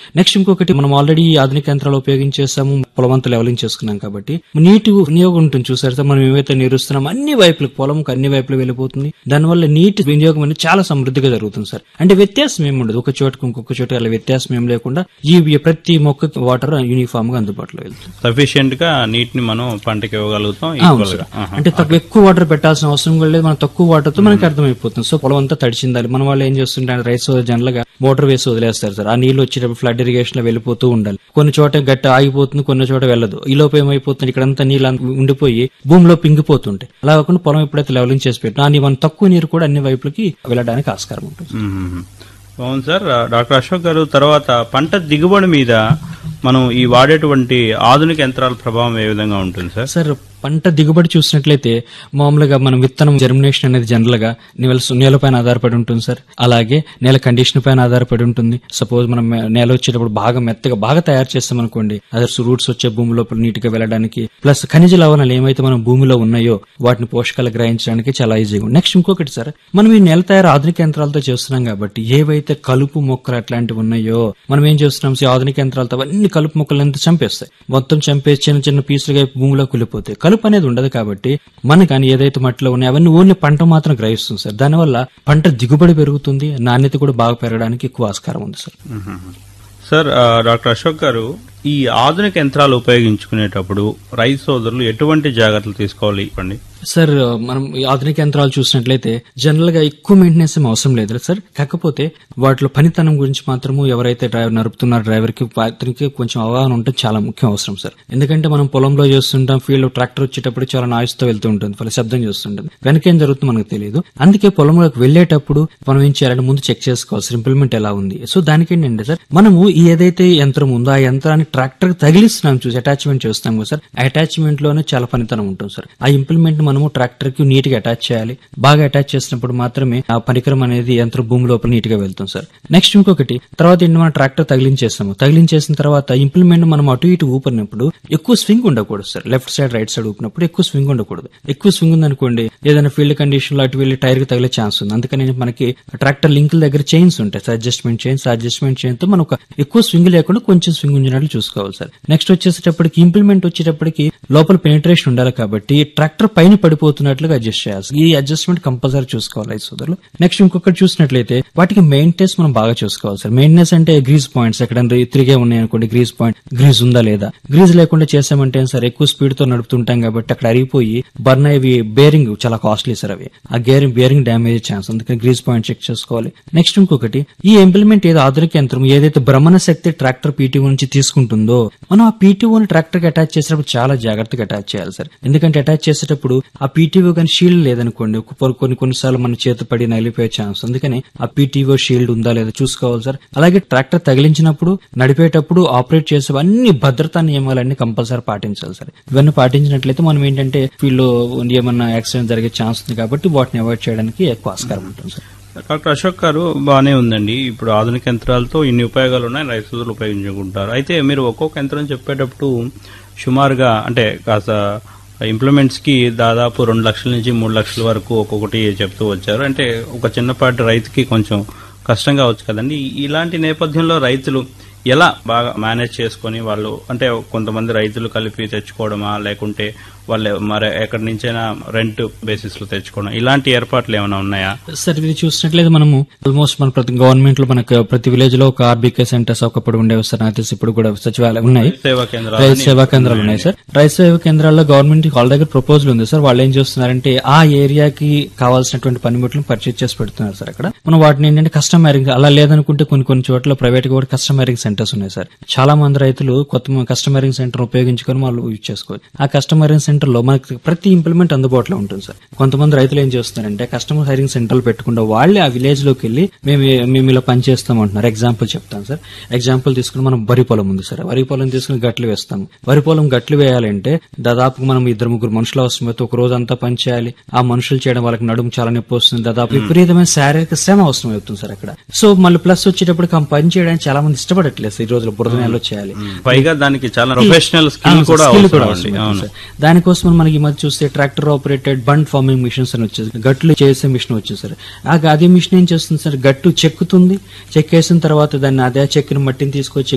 Next ఇంకొకటి మనం already ఆధునిక యంత్రాలు ఉపయోగించేసాము పొలం అంతా లెవలింగ్ చేసుకున్నాం కాబట్టి నీటి వినియోగం ఉంటుంది చూసారు సార్ మనం ఏవైతే నీరు ఇస్తున్నాం అన్ని వైపులకు పొలంకి అన్ని వైపులు వెళ్ళిపోతుంది దానివల్ల నీటి వినియోగం అనేది చాలా సమృద్ధిగా జరుగుతుంది సార్ అంటే వ్యత్యాసం ఏమి ఉండదు ఒక చోటుకు ఇంకొక చోటు అలా వ్యత్యాసం ఏం లేకుండా ఈ ప్రతి మొక్కకి వాటర్ యూనిఫామ్ గా అందుబాటులో వెళ్తుంది సఫిషియెంట్ గా నీటిని మనం పంటకి ఇవ్వగలుగుతాం అవును ఈక్వల్ సార్ గా ఆహా. అంటే తక్కువ ఎక్కువ వాటర్ పెట్టాల్సిన అవసరం కూడా లేదు మనం తక్కువ వాటర్ తో మనకి అర్థమైపోతుంది సో పొలం అంతా తడిచిందాలి మన వాళ్ళు ఏం చేస్తుంటారు రైస్ జనరల్ గా మోటార్ వేసి వదిలేస్తారు సార్ ఆ నీళ్లు వచ్చేటప్పుడు ఫ్లడ్ ఇరిగేషన్ లో వెళ్ళిపోతూ ఉండాలి కొన్ని చోట గట్టి ఆగిపోతుంది కొన్ని చోట వెళ్ళదు ఈ లోపు ఏమైపోతుంది ఇక్కడంతా నీళ్ళు అంత ఉండిపోయి భూమిలో పింగిపోతుంటాయి అలా కాకుండా పొలం ఎప్పుడైతే లెవలింగ్ చేసి పెట్టినా ఆ నీ- మన తక్కువ నీరు కూడా అన్ని వైపులకి వెళ్ళడానికి ఆస్కారం ఉంటుంది మ్మ్. అవును సార్ డాక్టర్ అశోక్ గారు తర్వాత పంట దిగుబడి మీద మనం ఈ వాడేటువంటి ఆధునిక యంత్రాల ప్రభావం ఏ విధంగా ఉంటుంది సార్ సార్ పంట దిగుబడి చూసినట్లయితే మామూలుగా మనం విత్తనం జర్మినేషన్ అనేది జనరల్ గా నేల నేల పైన ఆధారపడి ఉంటుంది సార్ అలాగే నేల కండిషన్ పైన ఆధారపడి ఉంటుంది సపోజ్ మనం మే- నేల వచ్చేటప్పుడు బాగా మెత్తగా బాగా తయారు చేస్తాం అనుకోండి అదే రూట్స్ వచ్చే భూమి లోపల నీట్ గా వెళ్ళడానికి ప్లస్ ఖనిజ లవణాలు ఏమైతే మనం భూమిలో ఉన్నాయో వాటిని పోషకాలు గ్రహించడానికి చాలా ఈజీగా ఉంది నెక్స్ట్ ఇంకొకటి సార్ మనం ఈ నేల తయారు ఆధునిక యంత్రాలతో చేస్తున్నాం కాబట్టి ఏవైతే కలుపు మొక్కలు అట్లాంటివి ఉన్నాయో మనం ఏం చేస్తున్నాం ఈ ఆధునిక యంత్రాలతో అన్ని కలుపు మొక్కలు ఎంత చంపేస్తాయి మొత్తం చంపేసి చిన్న చిన్న పీసులుగా భూమిలో కులిపోతాయి కలుపు అనేది ఉండదు కాబట్టి మన కానీ ఏదైతే మట్టిలో ఉన్నాయో అవన్నీ ఓన్లీ పంట మాత్రం గ్రహిస్తుంది సార్ దానివల్ల పంట దిగుబడి పెరుగుతుంది నాణ్యత కూడా బాగా పెరగడానికి ఎక్కువ ఆస్కారం ఉంది సార్ సార్ ఆ, డాక్టర్ అశోక్ గారు ఈ ఆధునిక యంత్రాలు ఉపయోగించుకునేటప్పుడు రైతు సోదరులు ఎటువంటి జాగ్రత్తలు తీసుకోవాలి ఇవ్వండి సార్ మనం ఈ ఆధునిక యంత్రాలు చూసినట్లయితే జనరల్ గా ఎక్కువ మెయింటెనెన్స్ ఏం అవసరం లేదు సార్ కాకపోతే వాటిలో పనితనం గురించి మాత్రము ఎవరైతే డ్రైవర్ నడుపుతున్న డ్రైవర్ కి అతనికి కొంచెం అవగాహన ఉంటే చాలా ముఖ్యం అవసరం సార్ ఎందుకంటే మనం పొలంలో చేస్తుంటాం ఫీల్డ్ ట్రాక్టర్ వచ్చేటప్పుడు చాలా నాయిస్ తో వెళ్తూ ఉంటుంది వాళ్ళ శబ్దం చేస్తుంటుంది వెనక ఏం జరుగుతుందో మనకు తెలియదు అందుకే పొలంలోకి వెళ్ళేటప్పుడు మనం ఏం చేయాలంటే ముందు చెక్ చేసుకోవాలి సార్ ఇంప్లిమెంట్ ఎలా ఉంది సో దానికి ఏంటంటే సార్ మనము ఈ ఏదైతే యంత్రం ఉందో ఆ యంత్రాన్ని ట్రాక్టర్ తగిలిస్తున్నాం చూసి అటాచ్మెంట్ చేస్తాం కదా సార్ ఆ అటాచ్మెంట్ లోనే చాలా పనితనం ఉంటుంది సార్ ఆ ఇంప్లిమెంట్ మనము ట్రాక్టర్ కి నీట్ గా అటాచ్ చేయాలి బాగా అటాచ్ చేసినప్పుడు మాత్రమే ఆ పరికరం అనేది యంత్రం భూమి లోపల నీట్ గా వెళ్తుంది సార్ నెక్స్ట్ ఇంకొకటి తర్వాత ఏంటి మనం ట్రాక్టర్ తగిలించేస్తాము తగిలించేసిన తర్వాత ఇంప్లిమెంట్ మనం అటు ఇటు ఊపినప్పుడు ఎక్కువ స్వింగ్ ఉండకూడదు sir left side right side ఊపినప్పుడు ఎక్కువ స్వింగ్ ఉండకూడదు ఎక్కువ స్వింగ్ ఉందనుకోండి ఏదైనా ఫీల్డ్ కండిషన్ లో అటు వెళ్ళి టైర్ కి తగిలే ఛాన్స్ ఉంది అందుకని మనకి ట్రాక్టర్ లింకుల దగ్గర చైన్స్ ఉంటాయి sir adjustment chains adjustment chain తో మనం ఒక ఎక్కువ స్వింగ్ లేకుండా కొంచెం స్వింగ్ ఉంచినట్లు చూసుకోవాలి సార్ నెక్స్ట్ వచ్చేసేటప్పటికి ఇంప్లిమెంట్ వచ్చేటప్పటికి లోపల పెనిట్రేషన్ ఉండాలి కాబట్టి ట్రాక్టర్ పైన పడిపోతున్నట్లుగా అడ్జస్ట్ చేయాలి ఈ అడ్జస్ట్మెంట్ కంపల్సరీ చూసుకోవాలి రైతు సోదరులు నెక్స్ట్ ఇంకొకటి చూసినట్లయితే వాటికి మెయింటెనెన్స్ మనం బాగా చూసుకోవాలి సార్ మెయింటెనెన్స్ అంటే గ్రీజ్ పాయింట్స్ ఎక్కడ తిరిగే ఉన్నాయి అనుకోండి గ్రీజ్ పాయింట్ గ్రీజ్ ఉందా లేదా గ్రీజ్ లేకుండా చేసామంటే సార్ ఎక్కువ స్పీడ్ తో నడుపుతుంటాం కాబట్టి అక్కడ అరిగిపోయి బర్న్ అయ్యి బేరింగ్ చాలా కాస్ట్లీ సార్ అవి ఆ గేరింగ్ బేరింగ్ డ్యామేజ్ ఛాన్స్ అందుకని గ్రీజ్ పాయింట్ చెక్ చేసుకోవాలి నెక్స్ట్ ఇంకొకటి ఈ ఇంప్లిమెంట్ ఏదో ఆధునిక యంత్రం ఏదైతే భ్రమణ శక్తి ట్రాక్టర్ పీటీఓ నుంచి తీసుకుంటుందో మనం ఆ పీటీఓని ట్రాక్టర్ కి అటాచ్ చేసేటప్పుడు చాలా జాగ్రత్తగా అటాచ్ చేయాలి సార్ ఎందుకంటే అటాచ్ చేసేటప్పుడు ఆ పీటీఓ కానీ షీల్డ్ లేదనుకోండి ఒక- కొన్ని కొన్నిసార్లు మన చేతి పడి నలిపోయే ఛాన్స్ అందుకని ఆ పీటీఓ షీల్డ్ ఉందా లేదా చూసుకోవాలి సార్ అలాగే ట్రాక్టర్ తగిలించినప్పుడు నడిపేటప్పుడు ఆపరేట్ చేసే అన్ని భద్రతా నియమాలన్నీ కంపల్సరీ పాటించాలి సార్ ఇవన్నీ పాటించినట్లయితే మనం ఏంటంటే ఫీల్డ్ లో ఏమన్నా యాక్సిడెంట్ జరిగే ఛాన్స్ ఉంది కాబట్టి వాటిని అవాయిడ్ చేయడానికి ఎక్కువ ఆస్కారం ఉంటుంది సార్ డాక్టర్ అశోక్ గారు బాగానే ఉందండి ఇప్పుడు ఆధునిక యంత్రాలతో ఇన్ని ఉపయోగాలు ఉన్నాయి రైతు సోదరులు ఉపయోగించుకుంటారు అయితే మీరు ఒక్కొక్క యంత్రం చెప్పేటప్పుడు సుమారుగా అంటే కాస్త ఇంప్లిమెంట్స్ కి దాదాపు రెండు లక్షల నుంచి మూడు లక్షల వరకు ఒక్కొక్కటి చెప్తూ వచ్చారు అంటే ఒక చిన్నపాటి రైతుకి కొంచెం కష్టంగా వచ్చు కదండి ఇలాంటి నేపథ్యంలో రైతులు ఎలా బాగా మేనేజ్ చేసుకొని వాళ్ళు అంటే కొంతమంది రైతులు కలిపి తెచ్చుకోవడమా లేకుంటే వాళ్ళు మరి ఎక్కడి నుంచైనా రెంట్ బేసిస్ లో తెచ్చుకోవడం ఇలాంటి ఏర్పాట్లు ఏమైనా ఉన్నాయా సార్ ఇది చూసినట్లయితే మనము ఆల్మోస్ట్ మన ప్రతి గవర్నమెంట్ లో మనకు ప్రతి విలేజ్ లో ఒక ఆర్బీకే సెంటర్స్ ఒకప్పుడు ఉండేవి సార్ నాకు తెలిసి ఇప్పుడు కూడా సచివాలయం ఉన్నాయి సేవా కేంద్రాలు రైతు సేవా కేంద్రాలు ఉన్నాయి సార్ రైతు సేవా కేంద్రాల్లో గవర్నమెంట్ వాళ్ళ దగ్గర ప్రపోజల్ ఉంది సార్ వాళ్ళు ఏం చేస్తున్నారంటే ఆ ఏరియాకి కావాల్సినటువంటి పనిముట్లను పర్చేజ్ చేసి పెడుతున్నారు సార్ అక్కడ మనం వాటిని ఏంటంటే కస్టమైరింగ్ అలా లేదనుకుంటే కొన్ని కొన్ని చోట్ల ప్రైవేట్ గా కూడా కస్టమైరింగ్ సెంటర్స్ ఉన్నాయి సార్ చాలా మంది రైతులు కొత్త కస్టమైరింగ్ సెంటర్ ఉపయోగించుకొని వాళ్ళు యూజ్ చేసుకోవచ్చు ఆ కస్టమైరింగ్ సెంటర్ లో మనకి ప్రతి ఇంప్లిమెంట్ అందుబాటులో ఉంటుంది సార్ కొంతమంది రైతులు ఏం చేస్తున్నారంటే కస్టమర్ హైరింగ్ సెంటర్లు పెట్టుకుంటే వాళ్ళే ఆ విలేజ్ లోకి వెళ్ళి మేము మేము ఇలా పని చేస్తాం అంటున్నారు ఎగ్జాంపుల్ చెప్తాను సార్ ఎగ్జాంపుల్ తీసుకుని మనం వరి పొలం ఉంది సార్ వరి పొలం తీసుకుని గట్లు వేస్తాం వరి పొలం గట్లు వేయాలంటే దాదాపు మనం ఇద్దరు ముగ్గురు మనుషులు అవసరం అయితే ఒక రోజు అంతా పని చేయాలి ఆ మనుషులు చేయడం వాళ్ళకి నడుము చాలా నొప్పి వస్తుంది దాదాపు విపరీతమైన శారీరక శ్రమ అవసరం అవుతుంది సార్ అక్కడ సో మళ్ళీ ప్లస్ వచ్చేటప్పుడు ఆ పని చేయడానికి చాలా మంది ఇష్టపడట్లేదు సార్ ఈ రోజుల్లో బురద నెలలో చేయాలి పైగా దానికి చాలా ప్రొఫెషనల్ స్కిల్ అవును సార్, కూడా skill అవసరం కూడా అండి. అవసరం అవును సార్. దానికోసం మనకి ఈ మధ్య చూస్తే tractor operated bund farming machines అని వచ్చేసి గట్లు చేసే మిషన్ వచ్చింది సార్ ఆ అదే మిషన్ ఏం చేస్తుంది సార్ గట్టు చెక్కుతుంది చెక్కేసిన తర్వాత దాన్ని అదే చెక్కిన మట్టిని తీసుకొచ్చి